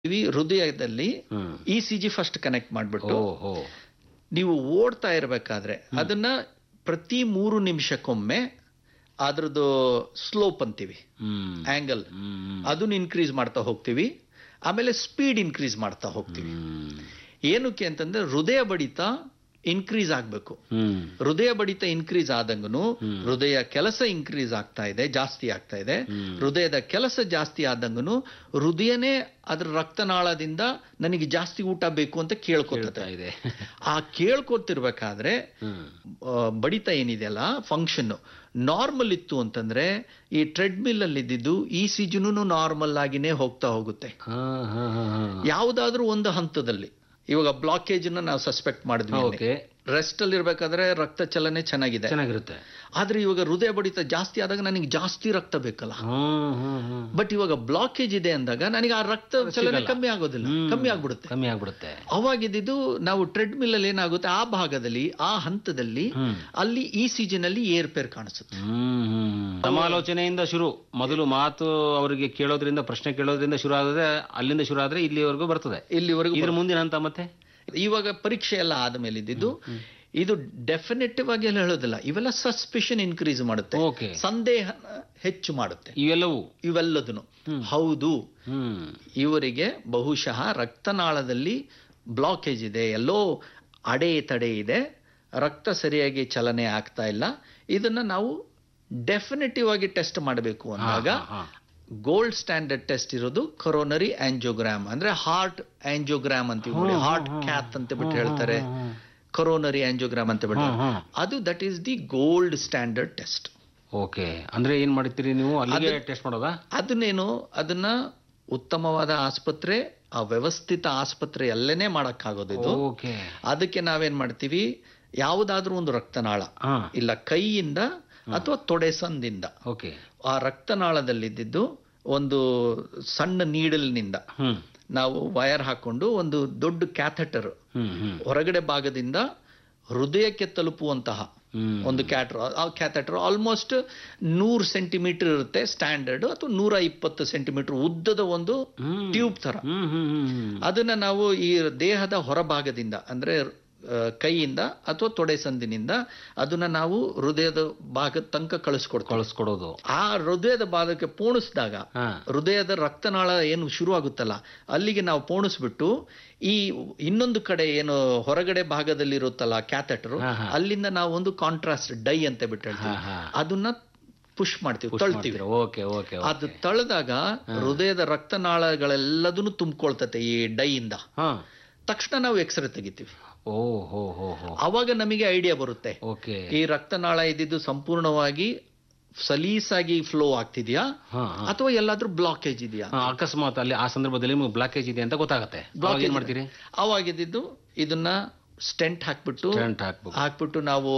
EV ಹೃದಯದಲ್ಲಿ ಹ್ಮ್ E C G first connect ಮಾಡ್ಬಿಟ್ಟು ಓಹೋ ನೀವು ಓಡ್ತಾ ಇರಬೇಕಾದ್ರೆ ಅದನ್ನ ಪ್ರತಿ ಮೂರು ನಿಮಿಷಕ್ಕೊಮ್ಮೆ ಅದ್ರದ್ದು ಸ್ಲೋಪ್ ಅಂತೀವಿ ಹ್ಮ್ ಆಂಗಲ್ ಹ್ಮ್ ಅದನ್ನ ಇನ್ಕ್ರೀಸ್ ಮಾಡ್ತಾ ಹೋಗ್ತೀವಿ ಆಮೇಲೆ ಸ್ಪೀಡ್ ಇನ್ಕ್ರೀಸ್ ಮಾಡ್ತಾ ಹೋಗ್ತೀವಿ ಹ್ಮ್ ಏನಕ್ಕೆ ಅಂತಂದ್ರೆ ಹೃದಯ ಬಡಿತ ಇನ್ಕ್ರೀಸ್ ಆಗ್ಬೇಕು ಹ್ಮ್ ಹೃದಯ ಬಡಿತ ಇನ್ಕ್ರೀಸ್ ಆದಂಗೂ ಹೃದಯ ಕೆಲಸ ಇನ್ಕ್ರೀಸ್ ಆಗ್ತಾ ಇದೆ ಜಾಸ್ತಿ ಆಗ್ತಾ ಇದೆ ಹ್ಮ್. ಹೃದಯದ ಕೆಲಸ ಜಾಸ್ತಿ ಆದಂಗೂ ಹೃದಯನೇ ಅದ್ರ ರಕ್ತನಾಳದಿಂದ ನನಗೆ ಜಾಸ್ತಿ ಊಟ ಬೇಕು ಅಂತ ಕೇಳ್ಕೊತದೆ ಹೇಳ್ತಾ ಇದೆ ಆ ಕೇಳ್ಕೊತಿರ್ಬೇಕಾದ್ರೆ ಹ್ಮ್ ಆ, ಬಡಿತ ಏನಿದೆಯಲ್ಲ ಫಂಕ್ಷನ್ ನಾರ್ಮಲ್ ಇತ್ತು ಅಂತಂದ್ರೆ ಈ ಟ್ರೆಡ್ಮಿಲ್ ಅಲ್ಲಿ ಇದ್ದಿದ್ದು ಈ ಸಿಜುನು ನಾರ್ಮಲ್ ಆಗಿನೇ ಹೋಗ್ತಾ ಹೋಗುತ್ತೆ ಹಾ ಹಾ ಹಾ ಹಾ ಯಾವುದಾದ್ರೂ ಒಂದು ಹಂತದಲ್ಲಿ ಇವಾಗ ಬ್ಲಾಕೇಜ್ ನಾವು ಸಸ್ಪೆಕ್ಟ್ ಮಾಡಿದ್ವಿ ಓಕೆ ರೆಸ್ಟ್ ಅಲ್ಲಿ ಇರ್ಬೇಕಾದ್ರೆ ರಕ್ತ ಚಲನೆ ಚೆನ್ನಾಗಿದೆ ಚೆನ್ನಾಗಿರುತ್ತೆ ಆದ್ರೆ ಇವಾಗ ಹೃದಯ ಬಡಿತ ಜಾಸ್ತಿ ಆದಾಗ ನನಗೆ ಜಾಸ್ತಿ ರಕ್ತ ಬೇಕಲ್ಲ ಹ್ಮ್ ಹ್ಮ್ ಹ್ಮ್ ಬಟ್ ಇವಾಗ ಬ್ಲಾಕೇಜ್ ಇದೆ ಅಂದಾಗ ನನಗೆ ಆ ರಕ್ತ ಚಲನೆ ಕಮ್ಮಿ ಆಗೋದಿಲ್ಲ ಹ್ಮ್. ಕಮ್ಮಿ ಆಗ್ಬಿಡುತ್ತೆ ಕಮ್ಮಿ ಆಗ್ಬಿಡುತ್ತೆ ಅವಾಗಿದ್ದು ನಾವು ಟ್ರೆಡ್ಮಿಲ್ ಅಲ್ಲಿ ಏನಾಗುತ್ತೆ ಆ ಭಾಗದಲ್ಲಿ ಆ ಹಂತದಲ್ಲಿ ಹ್ಮ್ ಅಲ್ಲಿ ಈ ಸೀಸನ್ ಅಲ್ಲಿ ಏರ್ಪೇರ್ ಕಾಣಿಸುತ್ತೆ ಹ್ಮ್ ಹ್ಮ್ ಸಮಾಲೋಚನೆಯಿಂದ ಶುರು ಮೊದಲು ಮಾತು ಅವರಿಗೆ ಕೇಳೋದ್ರಿಂದ ಪ್ರಶ್ನೆ ಕೇಳೋದ್ರಿಂದ ಶುರು ಆದ್ರೆ ಅಲ್ಲಿಂದ ಶುರು ಆದ್ರೆ ಇಲ್ಲಿವರೆಗೂ ಬರ್ತದೆ ಇಲ್ಲಿವರೆಗೂ ಇದ್ರ ಮುಂದಿನ ಹಂತ ಮತ್ತೆ ಇವಾಗ ಪರೀಕ್ಷೆ ಎಲ್ಲ ಆದ್ಮೇಲೆ ಇದ್ದಿದ್ದು ಇದು ಡೆಫಿನೆಟಿವ್ ಆಗಿ ಎಲ್ಲ ಹೇಳೋದಿಲ್ಲ ಇವೆಲ್ಲ ಸಸ್ಪಿಷನ್ ಇನ್ಕ್ರೀಸ್ ಮಾಡುತ್ತೆ ಓಕೆ ಸಂದೇಹ ಹೆಚ್ಚು ಮಾಡುತ್ತೆ ಇವೆಲ್ಲವೂ ಇವೆಲ್ಲದನ್ನು ಹೌದು ಹ್ಮ್ ಇವರಿಗೆ ಬಹುಶಃ ರಕ್ತನಾಳದಲ್ಲಿ ಬ್ಲಾಕೇಜ್ ಇದೆ ಎಲ್ಲೋ ಅಡೆ ತಡೆ ಇದೆ ರಕ್ತ ಸರಿಯಾಗಿ ಚಲನೆ ಆಗ್ತಾ ಇಲ್ಲ ಇದನ್ನ ನಾವು ಡೆಫಿನೆಟಿವ್ ಆಗಿ ಟೆಸ್ಟ್ ಮಾಡಬೇಕು ಅಂದಾಗ ಹಾ, ಗೋಲ್ಡ್ ಸ್ಟ್ಯಾಂಡರ್ಡ್ ಟೆಸ್ಟ್ ಇರೋದು ಕೊರೋನರಿ ಆಂಜಿಯೋಗ್ರಾಮ್ ಅಂದ್ರೆ ಹಾರ್ಟ್ ಆಂಜಿಯೋಗ್ರಾಮ್ ಅಂತೀವಿ ನೋಡಿ ಹಾರ್ಟ್ ಕ್ಯಾತ್ ಅಂತ ಬಿಟ್ಟು ಹೇಳ್ತಾರೆ ಕೊರೋನರಿ ಆಂಜಿಯೋಗ್ರಾಮ್ ಅಂತ ಬಿಟ್ಟು ಹ್ಮ್, ಹ್ಮ್. ಅದು that is the gold standard test okay ಅಂದ್ರೆ ಏನ್ ಮಾಡ್ತೀರಿ ನೀವು ಅಲ್ಲಿಗೆ ಟೆಸ್ಟ್ ಮಾಡೋದಾ ಅದನ್ನೇನು ಅದನ್ನ ಉತ್ತಮವಾದ ಆಸ್ಪತ್ರೆ ಆ ವ್ಯವಸ್ಥಿತ ಆಸ್ಪತ್ರೆ ಅಲ್ಲೇನೆ ಮಾಡಕ್ಕಾಗೋದು ಇದು ಓಕೆ ಅದಕ್ಕೆ ನಾವೇನ್ ಮಾಡ್ತೀವಿ ಯಾವುದಾದ್ರೂ ಒಂದು ರಕ್ತನಾಳ ಹಾ ಇಲ್ಲ ಕೈಯಿಂದ ಅಥವಾ ತೊಡೆ ಸಂದಿಂದ ಓಕೆ ಆ ರಕ್ತನಾಳದಲ್ಲಿದ್ದು ಒಂದು ಸಣ್ಣ ನೀಡಲ್ನಿಂದ ಹ್ಮ್ ನಾವು ವಯರ್ ಹಾಕೊಂಡು ಒಂದು ದೊಡ್ಡ ಕ್ಯಾಥೆಟರ್ ಹ್ಮ್ ಹ್ಮ್ ಹೊರಗಡೆ ಭಾಗದಿಂದ ಹೃದಯಕ್ಕೆ ತಲುಪುವಂತಹ ಹ್ಮ್ ಒಂದು ಕ್ಯಾಟರ್ ಆ ಕ್ಯಾಥೆಟರ್ ಆಲ್ಮೋಸ್ಟ್ ನೂರು ಸೆಂಟಿಮೀಟರ್ ಇರುತ್ತೆ ಸ್ಟ್ಯಾಂಡರ್ಡ್ ಅಥವಾ ನೂರ ಇಪ್ಪತ್ತು ಸೆಂಟಿಮೀಟರ್ ಉದ್ದದ ಒಂದು ಹ್ಮ್. ಟ್ಯೂಬ್ ತರ ಹ್ಮ್ ಹ್ಮ್ ಹ್ಮ್ ಹ್ಮ್ ಅದನ್ನ ನಾವು ಈ ದೇಹದ ಹೊರಭಾಗದಿಂದ ಅಂದ್ರೆ ಆ, ಕೈಯಿಂದ ಅಥವಾ ತೊಡೆ ಸಂದಿನಿಂದ ಅದನ್ನ ನಾವು ಹೃದಯದ ಭಾಗದ ತನಕ ಕಳಿಸ್ಕೊಡ್ತೀವಿ ಕಳಿಸ್ಕೊಡೋದು ಆ ಹೃದಯದ ಭಾಗಕ್ಕೆ ಪೋಣಿಸಿದಾಗ ಹಾ ಹೃದಯದ ರಕ್ತನಾಳ ಏನು ಶುರು ಆಗುತ್ತಲ್ಲ ಅಲ್ಲಿಗೆ ನಾವು ಪೋಣಿಸ್ಬಿಟ್ಟು ಈ ಇನ್ನೊಂದು ಕಡೆ ಏನು ಹೊರಗಡೆ ಭಾಗದಲ್ಲಿ ಇರುತ್ತಲ್ಲ ಕ್ಯಾಥೆಟರ್ ಹಾ, ಹಾ. ಅಲ್ಲಿಂದ ನಾವು ಒಂದು ಕಾಂಟ್ರಾಸ್ಟ್ ಡೈ ಅಂತ ಬಿಟ್ಟು ಹಾ ಹೇಳ್ತೀವಿ ಹಾ ಅದನ್ನ ಪುಷ್ ಮಾಡ್ತೀವಿ ತಳ್ತೀವಿ ಓಕೆ ಓಕೆ ಅದು ತಳೆದಾಗ ಹೃದಯದ ರಕ್ತನಾಳಗಳೆಲ್ಲದನ್ನು ತುಂಬಿಕೊಳ್ತತೆ ಈ ಡೈಯಿಂದ ಹಾ ತಕ್ಷಣ ನಾವು ಎಕ್ಸ್ರೇ ತೆಗಿತೀವಿ ಓ ಹೋ ಹೋ ಹೋ ಅವಾಗ ನಮಗೆ ಐಡಿಯಾ ಬರುತ್ತೆ ಓಕೆ ಈ ರಕ್ತನಾಳ ಇದ್ದಿದ್ದು ಸಂಪೂರ್ಣವಾಗಿ ಸಲೀಸಾಗಿ ಫ್ಲೋ ಆಗ್ತಿದ್ಯಾ ಹಾ ಹಾ. ಅಥವಾ ಎಲ್ಲಾದ್ರೂ ಬ್ಲಾಕೇಜ್ ಇದೆಯಾ ಹಾ, ಅಕಸ್ಮಾತ್ ಅಲ್ಲಿ ಆ ಸಂದರ್ಭದಲ್ಲಿ ನಿಮ್ಗೆ ಬ್ಲಾಕೇಜ್ ಇದೆ ಅಂತ ಗೊತ್ತಾಗತ್ತೆ ಅವಾಗ ಏನ್ ಮಾಡ್ತೀರಿ ಅವಾಗಿದ್ದು ಇದನ್ನ ಸ್ಟೆಂಟ್ ಹಾಕ್ಬಿಟ್ಟು ಕರೆಂಟ್ ಹಾಕ್ಬೇಕು ಹಾಕ್ಬಿಟ್ಟು ನಾವು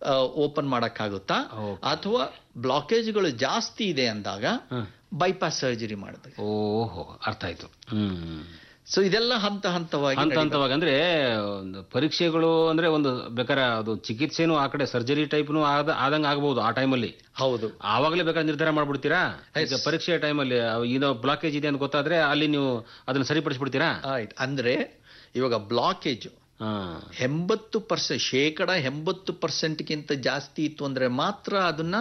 ಓಪನ್ ಮಾಡಕ್ಕಾಗುತ್ತಾ Okay. ಅಥವಾ ಬ್ಲಾಕೇಜ್ಗಳು ಜಾಸ್ತಿ ಇದೆ ಅಂದಾಗ ಹ್ಮ್. ಬೈಪಾಸ್ ಸರ್ಜರಿ ಮಾಡಿದಾಗ ಓಹೋ ಅರ್ಥ ಆಯ್ತು ಹ್ಮ್ ಸೊ ಇದೆಲ್ಲ ಹಂತ ಹಂತವಾಗಿ ಹಂತ ನಡೀಬೇಕು. ಹಂತವಾಗಿ ಅಂದ್ರೆ ಒಂದು ಪರೀಕ್ಷೆಗಳು ಅಂದ್ರೆ ಒಂದು ಬೇಕಾದ್ರೆ ಅದು ಚಿಕಿತ್ಸೆನೂ ಆ ಕಡೆ ಸರ್ಜರಿ ಟೈಪ್ನು ಆದ ಆದಂಗ ಆಗಬಹುದು ಆ ಟೈಮಲ್ಲಿ ಹೌದು ಆವಾಗಲೇ ಬೇಕಾದ್ರೆ ನಿರ್ಧಾರ ಮಾಡ್ಬಿಡ್ತೀರಾ ಈಗ ಪರೀಕ್ಷೆ ಟೈಮಲ್ಲಿ ಇದು ಬ್ಲಾಕೇಜ್ ಇದೆ ಅಂತ ಗೊತ್ತಾದ್ರೆ ಅಲ್ಲಿ ನೀವು ಅದನ್ನ ಸರಿಪಡಿಸ್ಬಿಡ್ತೀರಾ ಆಯ್ತು ಅಂದ್ರೆ ಇವಾಗ ಬ್ಲಾಕೇಜ್ ಹಾ ಎಂಬತ್ತು ಪರ್ಸೆಂಟ್ ಶೇಕಡ ಎಂಬತ್ತು ಪರ್ಸೆಂಟ್ಗಿಂತ ಜಾಸ್ತಿ ಇತ್ತು ಅಂದ್ರೆ ಮಾತ್ರ ಅದನ್ನ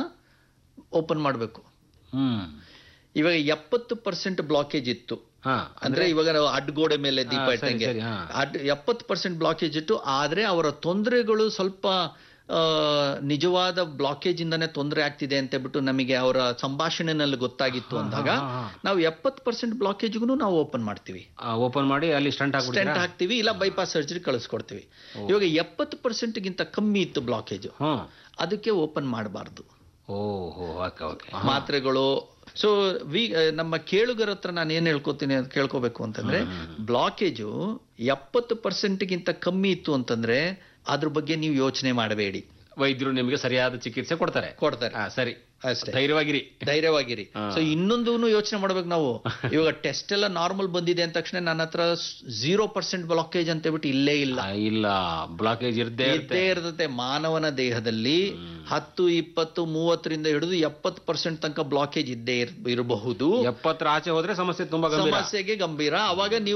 ಓಪನ್ ಮಾಡಬೇಕು ಹ್ಮ್ ಇವಾಗ ಎಪ್ಪತ್ತು ಪರ್ಸೆಂಟ್ ಬ್ಲಾಕೇಜ್ ಇತ್ತು ಹಾ ಅಂದ್ರೆ ಇವಾಗ ನಾವು ಅಡ್ಗೋಡೆ ಮೇಲೆ ದೀಪ ಹಾ, ಸರಿ, ಇಟ್ಟಂಗೆ ಸರಿ, ಹಾ. ಅಡ್ ಎಪ್ಪತ್ತು ಪರ್ಸೆಂಟ್ ಬ್ಲಾಕೇಜ್ ಇಟ್ಟು ಆದ್ರೆ ಅವರ ತೊಂದರೆಗಳು ಸ್ವಲ್ಪ ಆ, ನಿಜವಾದ ಬ್ಲಾಕೇಜ್ ಇಂದಾನೆ ತೊಂದರೆ ಆಗ್ತಿದೆ ಅಂತ ಬಿಟ್ಟು ನಮಗೆ ಅವರ ಸಂಭಾಷಣೆನಲ್ಲಿ ಗೊತ್ತಾಗಿತ್ತು ಅಂದಾಗ ಹಾ, ಹಾ. ನಾವು ಎಪ್ಪತ್ತು ಪರ್ಸೆಂಟ್ ಬ್ಲಾಕೇಜ್ಗೂ ನಾವು ಓಪನ್ ಮಾಡ್ತೀವಿ ಓಪನ್ ಮಾಡಿ ಅಲ್ಲಿ ಸ್ಟಂಟ್ ಹಾಕ್ಬಿಡ್ತೀರಾ ಸ್ಟೆಂಟ್ ಹಾಕ್ತಿವಿ ಇಲ್ಲ ಬೈಪಾಸ್ ಸರ್ಜರಿ ಕಳಿಸ್ಕೊಡ್ತೀವಿ ಇವಾಗ ಎಪ್ಪತ್ತು ಪರ್ಸೆಂಟ್ ಗಿಂತ ಕಮ್ಮಿ ಇತ್ತು ಬ್ಲಾಕೇಜ್ ಹ್ಮ್ ಅದಕ್ಕೆ ಓಪನ್ ಮಾಡಬಾರ್ದು ಓಹೋ ಓಕೆ ಓಕೆ ಮಾತ್ರೆಗಳು ಸೊ ವಿ ನಮ್ಮ ಕೇಳುಗರ ಹತ್ರ ನಾನು ಏನ್ ಹೇಳ್ಕೊತೀನಿ ಅಂತ ಕೇಳ್ಕೋಬೇಕು ಅಂತಂದ್ರೆ ಬ್ಲಾಕೇಜು ಎಪ್ಪತ್ತು ಪರ್ಸೆಂಟ್ಗಿಂತ ಕಮ್ಮಿ ಇತ್ತು ಅಂತಂದ್ರೆ ಅದ್ರ ಬಗ್ಗೆ ನೀವು ಯೋಚನೆ ಮಾಡಬೇಡಿ ವೈದ್ಯರು ನಿಮಗೆ ಸರಿಯಾದ ಚಿಕಿತ್ಸೆ ಕೊಡ್ತಾರೆ ಕೊಡ್ತಾರೆ ಹಾ ಸರಿ ಅಷ್ಟೇ ಧೈರ್ಯವಾಗಿರಿ ಧೈರ್ಯವಾಗಿರಿ ಹಾ. ಸೊ ಇನ್ನೊಂದು ಯೋಚನೆ ಮಾಡ್ಬೇಕು ನಾವು ಇವಾಗ ಟೆಸ್ಟ್ ಎಲ್ಲ ನಾರ್ಮಲ್ ಬಂದಿದೆ ಅಂದ ತಕ್ಷಣ ನನ್ನ ಹತ್ರ ಝೀರೋ ಪರ್ಸೆಂಟ್ ಬ್ಲಾಕೇಜ್ ಅಂತ ಹೇಳ್ಬಿಟ್ಟು ಇಲ್ಲೇ ಇಲ್ಲ ಆ, ಇಲ್ಲ ಬ್ಲಾಕೇಜ್ ಇರ್ದೇ ಇದ್ದೇ ಇರ್ತದೆ ಮಾನವನ ದೇಹದಲ್ಲಿ ಹತ್ತು ಇಪ್ಪತ್ತು ಮೂವತ್ತರಿಂದ ಹಿಡಿದು ಎಪ್ಪತ್ತು ಪರ್ಸೆಂಟ್ ತನಕ ಬ್ಲಾಕೇಜ್ ಇದ್ದೇ ಇರ್- ಇರಬಹುದು ಎಪ್ಪತ್ತರ ಆಚೆ ಹೋದ್ರೆ ಸಮಸ್ಯೆ ತುಂಬಾ ಗಂಭೀರ ಸಮಸ್ಯೆಗೆ ಗಂಭೀರ ಅವಾಗ ನೀವು